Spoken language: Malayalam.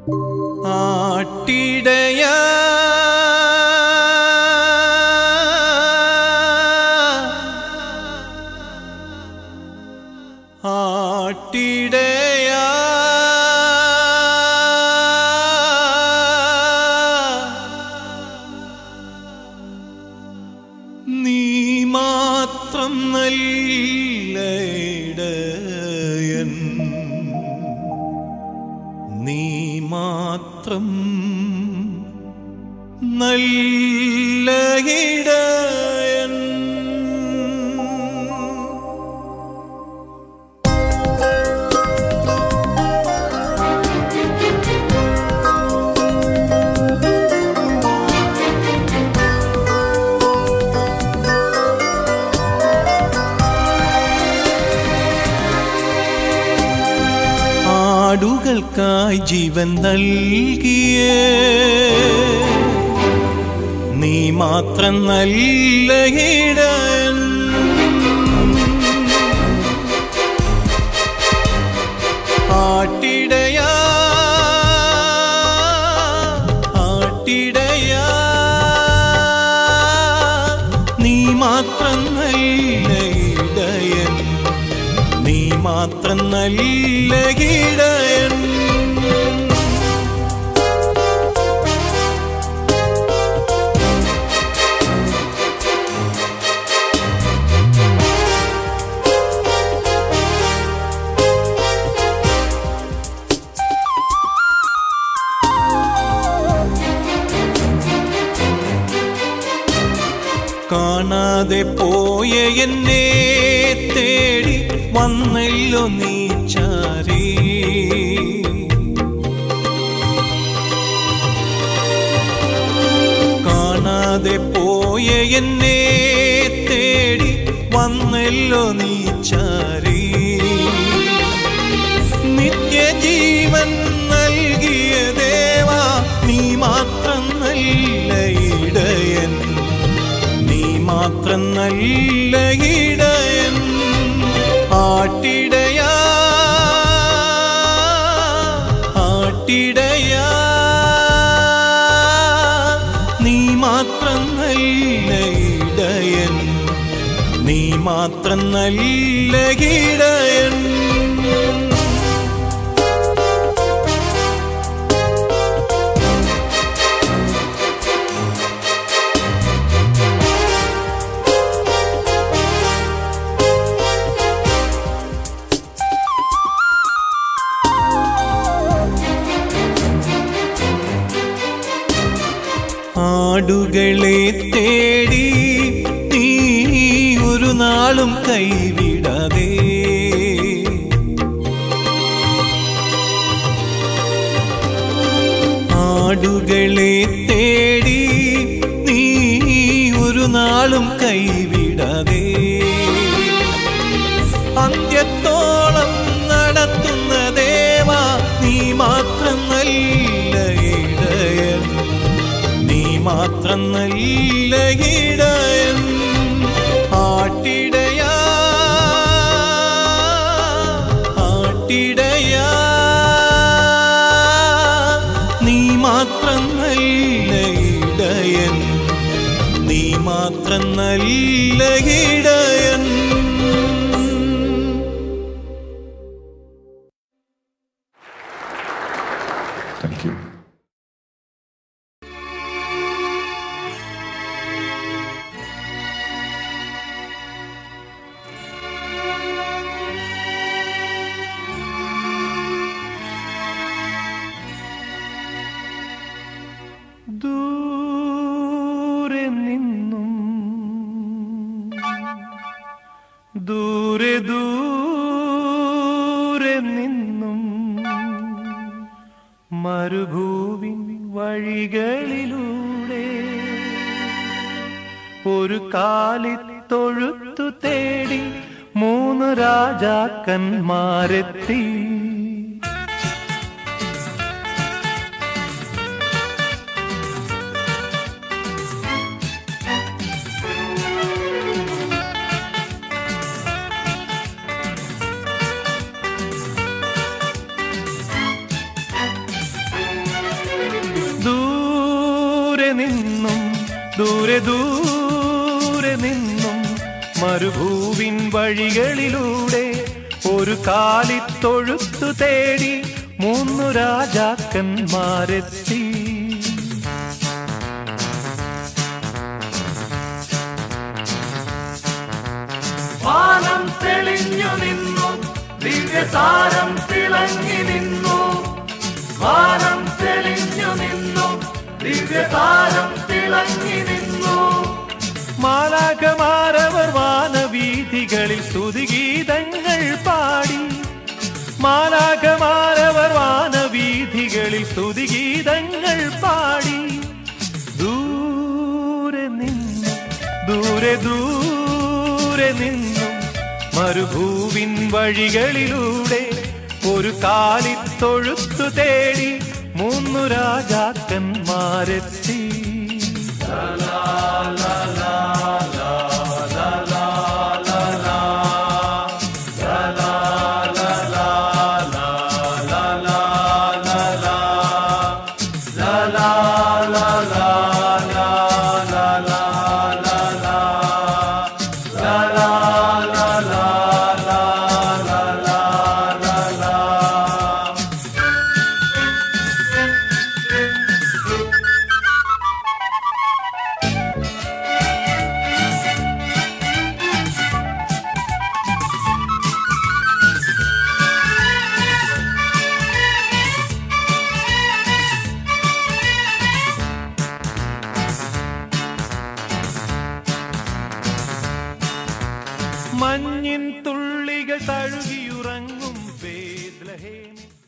ആട്ടിടയ ആട്ടിടയ നീ മാത്രം നല്ല ഇടയൻ നീ മാത്രം നല്ല ഇടയൻ ആടുകൾക്കായി ജീവൻ നൽകിയ നീ മാത്രം നല്ല ഇടയൻ ആട്ടിടയ ആട്ടിടയ നീ മാത്രം നല്ല ഇടയൻ നീ മാത്രം നല്ല ഇടയൻ കാണാതെ പോയ എന്നെ തേടി വന്നല്ലോ നീ ചാരേ കാണാതെ പോയ എന്നെ തേടി വന്നല്ലോ നീ ചാരേ നിത്യജീവൻ നൽകിയ ദേവാ നീ മാത്രം നല്ല ഇടയൻ നീ മാത്രം നല്ല ഇടയൻ ആട്ടിടയ ആട്ടിടയ നീ മാത്രം നല്ല ഇടയൻ നീ മാത്രം നല്ല ഇടയൻ ആടുകളെ തേടി നീ ഒരു നാളും കൈവിടാതെ ആടുകളെ തേടി നീ ഒരു നാളും കൈവിടാതെ അന്ത്യത്തോളം നടത്തുന്ന ദേവാ നീ മാത്രം നല്ല ഇടയൻ നീ മാത്രം നല്ല ഇടയൻ ആട്ടിടയ ആട്ടിടയ നീ മാത്രം നല്ല ഇടയൻ നീ മാത്രം നല്ല ഇടയൻ താങ്ക് യു ദൂരെ നിന്നും ദൂരെ ദൂരെ നിന്നും മരുഭൂവിൻ വഴികളിലൂടെ ഒരു കാലിത്തൊഴുത്തു തേടി മൂന്ന് രാജാക്കന്മാരെത്തി നിന്നും ദൂരെ ദൂരെ നിന്നും മരുഭൂവിൻ വഴികളിലൂടെ ഒരു കാലിത്തൊഴുത്തു തേടി മൂന്നു രാജാക്കന്മാരെത്തി വാനം തെളിഞ്ഞു നിന്നു ദിവ്യതാരം തിളങ്ങി നിന്നു വാനം തെളിഞ്ഞു നിന്നു ദിവ്യതാരം തിളങ്ങി നിന്നു മാലാകമാരവർ വാനവീഥികളിൽ സ്തുതിഗീതങ്ങൾ പാടി മാലാകമാരവർ വാനവീഥികളിൽ സ്തുതിഗീതങ്ങൾ പാടി ദൂരെ നിന്നും ദൂരെ ദൂരെ നിന്നും മരുഭൂവിൻ വഴികളിലൂടെ ഒരു കാലിത്തൊഴുത്തു തേടി മൂന്നു രാജാക്കന്മാരെത്തി മഞ്ഞിൻ തുള്ളികൾ തഴുകിയുറങ്ങും ബേദ്ലഹേമിൻ